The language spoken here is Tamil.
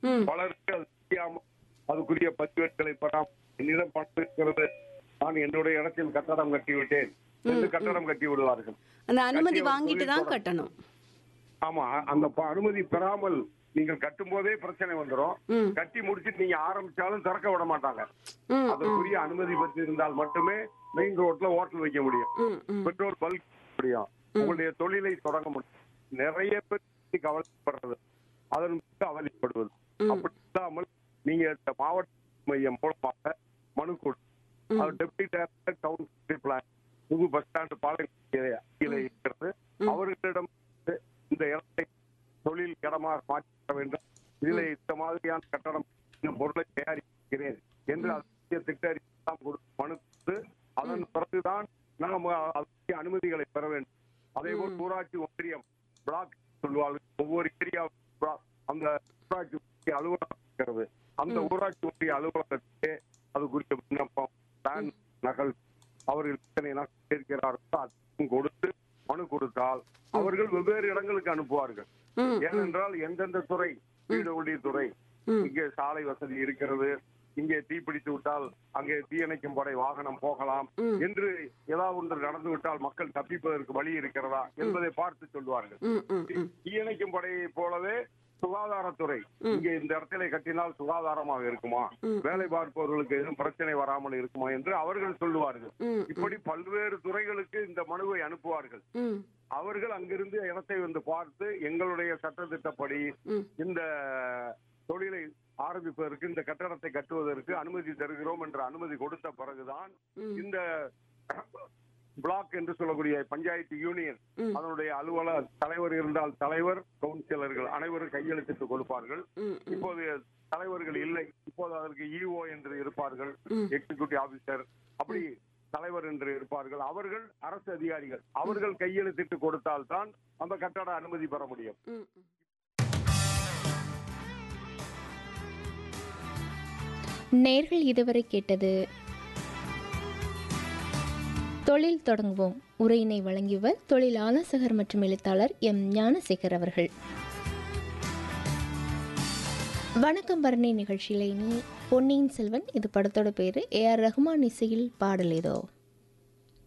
ம் பலருக்கு அது தெரியாமல் அதுக்குரிய பதிவேடுகளை பெறாமல் என்னிடம் பணம் இருக்கிறது நான் என்னுடைய இடத்தில் கட்டடம் கட்டிவிட்டேன் என்று கட்டடம் கட்டி விடுவார்கள் அந்த அனுமதி கட்டி ஒரு வாங்கிட்டு தான் தொழில் கட்டணும் ஆமா அந்த ப- அனுமதி பெறாமல் நீங்கள் கட்டும் போதே பிரச்சனை வந்துடும் ம் கட்டி முடிச்சிட்டு நீங்க ஆரம்பிச்சாலும் திறக்க விட மாட்டாங்க ம் அதற்குரிய அனுமதி பெற்று இருந்தால் மட்டுமே மெயின் ரோட்ல ஹோட்டல் வைக்க முடியும் ம் ம் பெட்ரோல் பல்க் முடியும் உங்களுடைய தொழிலை தொடங்க முடியும் நிறைய பேர் இதை கவலைப்படுறது அதன் மீது அவதிப்படுவது ம். அப்படி இல்லாமல் நீங்க இந்த மாவட்ட மையம் மூலமாக மனு கொடு ம். அவர் டெப்டி டைரக்டர் டவுன் பிளான் புது பஸ் ஸ்டாண்ட் பாளையம் இருக்கிறது அவர்களிடம் இந்த இடத்தை தொழில் இடமாக மாற்ற வேண்டும் இதில் இந்த மாதிரியான கட்டடம் இந்த பொருளை தயாரிக்கிறேன் என்று அதற்குரிய திட்ட அறிக்கையெல்லாம் கொடுத்து மனு கொடுத்து அதன் பிறகுதான் நாம் அதற்குரிய அனுமதிகளை பெற வேண்டும் அதே போல் ஊராட்சி ஒன்றியம் பிளாக் சொல்வார்கள் ஒவ்வொரு ஏரியா அந்த ஊராட்சி ஒன்றிய அலுவலகம் இருக்கிறது அந்த ஊராட்சி ஒன்றிய அலுவலகத்திலே அதுக்குரிய விண்ணப்பம் பிளான் நகல் அவர்கள் எத்தனை நகல் கேட்கிறார்களோ அதையும் கொடுத்து மனு கொடுத்தால் அவர்கள் வெவ்வேறு இடங்களுக்கு அனுப்புவார்கள் ம் ஏனென்றால் எந்தெந்த துறை வீடு துறை ம். இங்கே சாலை வசதி இருக்கிறது இங்கே தீப்பிடித்து விட்டால் அங்கே தீயணைக்கும் படை வாகனம் போகலாம் ம். என்று ஏதாவது ஒன்று நடந்து விட்டால் மக்கள் தப்பிப்பதற்கு வழி இருக்கிறதா என்பதை பார்த்து சொல்வார்கள் ம் ம் ம் தீயணைக்கும் படையை போலவே சுகாதாரத்துறை இங்கே இந்த இடத்திலே கட்டினால் சுகாதாரமாக இருக்குமா ம். வேலை பார்ப்பவர்களுக்கு எதுவும் பிரச்சனை வராமல் இருக்குமா என்று அவர்கள் சொல்லுவார்கள் ம் இப்படி பல்வேறு துறைகளுக்கு இந்த மனுவை அனுப்புவார்கள் ம் அவர்கள் அங்கிருந்து இடத்தை வந்து பார்த்து எங்களுடைய சட்டத்திட்டப்படி ம் இந்த தொழிலை ஆரம்பிப்பதற்கு இந்த கட்டடத்தை கட்டுவதற்கு அனுமதி தருகிறோம் என்ற அனுமதி கொடுத்த பிறகுதான் ம். இந்த பிளாக் என்று சொல்லக்கூடிய பஞ்சாயத்து யூனியன் ம். அதனுடைய அலுவலர் தலைவர் இருந்தால் தலைவர் கவுன்சிலர்கள் அனைவரும் கையெழுத்திட்டு கொடுப்பார்கள் ம் இப்போது தலைவர்கள் இல்லை இப்போது அதற்கு இஓ என்று இருப்பார்கள் ம். எக்ஸிகியூட்டிவ் ஆபீசர் அப்படி தலைவர் என்று இருப்பார்கள் அவர்கள் அரசு அதிகாரிகள் அவர்கள் கையெழுத்திட்டு கொடுத்தால்தான் அந்த கட்டட அனுமதி பெற முடியும் ம் ம். நேர்கள் இதுவரை கேட்டது தொழில் தொடங்குவோம் உரையினை வழங்கியவர் தொழில் ஆலோசகர் மற்றும் எழுத்தாளர் எம் ஞானசேகர் அவர்கள் வணக்கம் பரணி நிகழ்ச்சியில இனி பொன்னியின் செல்வன் இது படத்தோட பேரு ஏ ஆர் ரஹ்மான் இசையில் பாடல் ஏதோ